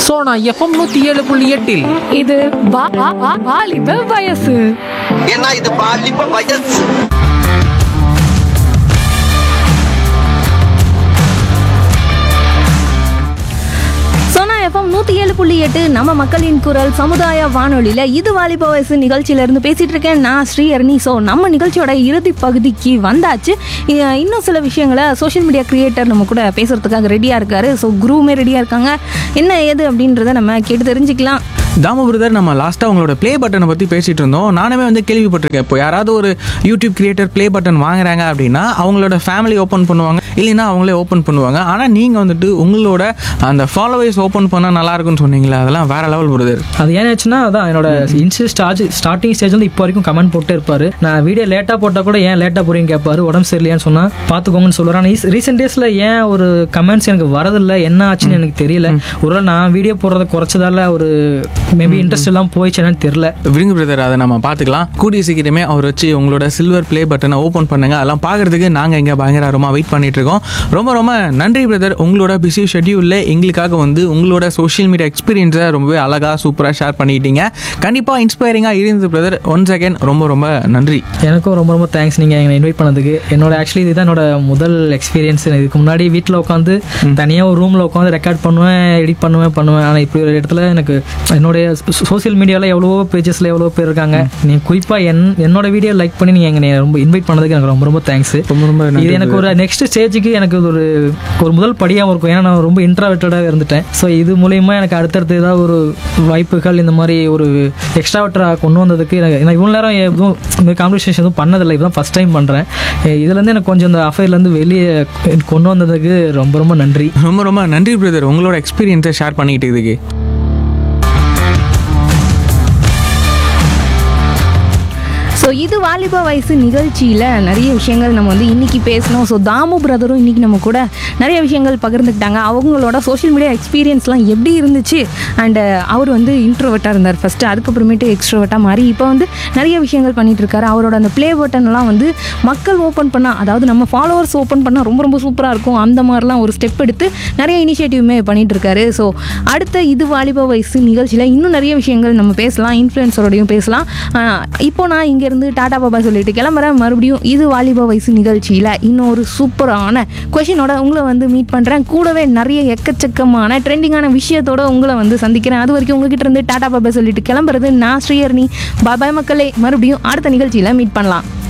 Sona FM நூத்தி ஏழு புள்ளி எட்டில் இது வா- வா- வா- வாலிப வயசு ஏன்னா இது பாலிப்ப வயசு சோனா எஃப்எம் நூத்தி ஏழு புள்ளி எட்டு நம்ம மக்களின் குரல் சமுதாய வானொலியில இது வாலிப வயசு நிகழ்ச்சியில இருந்து பேசிட்டு இருக்கேன் நான் ஸ்ரீஹரணி ஸோ நம்ம நிகழ்ச்சியோட இறுதி பகுதிக்கு வந்தாச்சு இ- இன்னும் சில விஷயங்களை சோஷியல் மீடியா கிரியேட்டர் நம்ம கூட பேசுறதுக்காக ரெடியா இருக்காரு ஸோ குரூமே ரெடியா இருக்காங்க என்ன ஏது அப்படின்றத நம்ம கேட்டு தெரிஞ்சுக்கலாம் தாமு பிரதர் நம்ம லாஸ்ட்டாக உங்களோட ப்ளே பட்டனை பற்றி பேசிகிட்டு இருந்தோம் நானுமே வந்து கேள்விப்பட்டிருக்கேன் இப்போ யாராவது ஒரு யூடியூப் கிரியேட்டர் ப்ளே பட்டன் வாங்குறாங்க அப்படின்னா அவங்களோட ஃபேமிலி ஓப்பன் பண்ணுவாங்க இல்லைன்னா அவங்களே ஓப்பன் பண்ணுவாங்க ஆனால் நீங்கள் வந்துட்டு உங்களோட அந்த ஃபாலோவர்ஸ் ஓப்பன் பண்ணால் நல்லா இருக்கும்னு சொன்னீங்களே அதெல்லாம் வேற லெவல் பிரதர் அது ஏன் ஆச்சுன்னா அதான் என்னோட இன்ஸ்ட் ஸ்டார்ட் ஸ்டார்டிங் ஸ்டேஜ் வந்து இப்போ வரைக்கும் கமெண்ட் போட்டே இருப்பாரு நான் வீடியோ லேட்டாக போட்டால் கூட ஏன் லேட்டாக போறீங்க கேட்பாரு உடம்பு சரியில்லையான்னு சொன்னா பார்த்துக்கோங்கன்னு சொல்லுவார் ஆனால் ரீசெண்ட் டேஸில் ஏன் ஒரு கமெண்ட்ஸ் எனக்கு வரதில்லை என்ன ஆச்சுன்னு எனக்கு தெரியல ஒருவேளை நான் வீடியோ போடுறத குறைச்சதால ஒரு மேபி இன்ட்ரெஸ்ட் எல்லாம் போயிடுச்சு என்னன்னு தெரியல விருங்க பிரதர் அதை நம்ம பார்த்துக்கலாம் கூடிய சீக்கிரமே அவர் வச்சு உங்களோட சில்வர் ப்ளே பட்டனை ஓப்பன் பண்ணுங்க அதெல்லாம் பார்க்கறதுக்கு நாங்கள் இங்கே பயங்கரமாக வெயிட் பண்ணிட்டு இருக்கோம் ரொம்ப ரொம்ப நன்றி பிரதர் உங்களோட பிஸி ஷெட்யூலில் எங்களுக்காக வந்து உங்களோட சோஷியல் மீடியா எக்ஸ்பீரியன்ஸை ரொம்பவே அழகாக சூப்பராக ஷேர் பண்ணிட்டீங்க கண்டிப்பாக இன்ஸ்பைரிங்காக இருந்தது பிரதர் ஒன் செகண்ட் ரொம்ப ரொம்ப நன்றி எனக்கும் ரொம்ப ரொம்ப தேங்க்ஸ் நீங்கள் என்னை இன்வைட் பண்ணதுக்கு என்னோட ஆக்சுவலி இதுதான் என்னோட முதல் எக்ஸ்பீரியன்ஸ் இதுக்கு முன்னாடி வீட்டில் உட்காந்து தனியாக ஒரு ரூமில் உட்காந்து ரெக்கார்ட் பண்ணுவேன் எடிட் பண்ணுவேன் பண்ணுவேன் ஆனால் இப்படி ஒரு இடத்துல எனக்கு என்னுடைய சோஷியல் மீடியாவில் எவ்வளவோ பேஜஸில் எவ்வளோ பேர் இருக்காங்க நீங்கள் குறிப்பாக என் என்னோட வீடியோ லைக் பண்ணி நீங்கள் என்னை ரொம்ப இன்வைட் பண்ணதுக்கு எனக்கு ரொம்ப ரொம்ப தேங்க்ஸ் ரொம்ப ரொம்ப நன்றி இது எனக்கு ஒரு நெக்ஸ்ட் ஸ்டேஜுக்கு எனக்கு இது ஒரு ஒரு முதல் படியாகவும் இருக்கும் ஏன்னா நான் ரொம்ப இன்ட்ராவெட்டடாக இருந்துட்டேன் ஸோ இது மூலயமா எனக்கு அடுத்தடுத்து ஏதாவது ஒரு வாய்ப்புகள் இந்த மாதிரி ஒரு எக்ஸ்ட்ராவெட்டராக கொண்டு வந்ததுக்கு எனக்கு நான் இவ்வளோ நேரம் எதுவும் இந்த காம்படிஷன் எதுவும் பண்ணதில்லை இதுதான் ஃபஸ்ட் டைம் பண்ணுறேன் இதுலேருந்து எனக்கு கொஞ்சம் இந்த அஃபேர்லேருந்து வெளியே கொண்டு வந்ததுக்கு ரொம்ப ரொம்ப நன்றி ரொம்ப ரொம்ப நன்றி பிரதர் உங்களோட எக்ஸ்பீரியன்ஸை ஷேர் பண்ணிக்கிட்டு இதுக்கு ஸோ இது வாலிப வயசு நிகழ்ச்சியில் நிறைய விஷயங்கள் நம்ம வந்து இன்னைக்கு பேசணும் ஸோ தாமு பிரதரும் இன்னைக்கு நம்ம கூட நிறைய விஷயங்கள் பகிர்ந்துக்கிட்டாங்க அவங்களோட சோஷியல் மீடியா எக்ஸ்பீரியன்ஸ்லாம் எப்படி இருந்துச்சு அண்டு அவர் வந்து இன்ட்ரோவெட்டாக இருந்தார் ஃபஸ்ட்டு அதுக்கப்புறமேட்டு எக்ஸ்ட்ரோவெட்டாக மாறி இப்போ வந்து நிறைய விஷயங்கள் பண்ணிட்டு இருக்காரு அவரோட அந்த ப்ளே பட்டன்லாம் வந்து மக்கள் ஓப்பன் பண்ணால் அதாவது நம்ம ஃபாலோவர்ஸ் ஓப்பன் பண்ணால் ரொம்ப ரொம்ப சூப்பராக இருக்கும் அந்த மாதிரிலாம் ஒரு ஸ்டெப் எடுத்து நிறைய இனிஷியேட்டிவ்மே பண்ணிட்டு இருக்காரு ஸோ அடுத்த இது வாலிப வயசு நிகழ்ச்சியில் இன்னும் நிறைய விஷயங்கள் நம்ம பேசலாம் இன்ஃப்ளூயன்ஸரோடையும் பேசலாம் ஆஹ் இப்போ நான் இங்கேருந்து டாடா பாபா சொல்லிட்டு கிளம்புறேன் மறுபடியும் இது வாலிப வயசு நிகழ்ச்சியில் இன்னொரு சூப்பரான கொஷினோட உங்களை வந்து மீட் பண்ணுறேன் கூடவே நிறைய எக்கச்சக்கமான ட்ரெண்டிங்கான விஷயத்தோட உங்களை வந்து சந்திக்கிறேன் அது வரைக்கும் உங்ககிட்ட இருந்து டாடா பாபா சொல்லிட்டு கிளம்புறது நான் ஸ்ரீஹர்னி பாபாய் மக்களே மறுபடியும் அடுத்த நிகழ்ச்சியில் மீட் பண்ணலாம்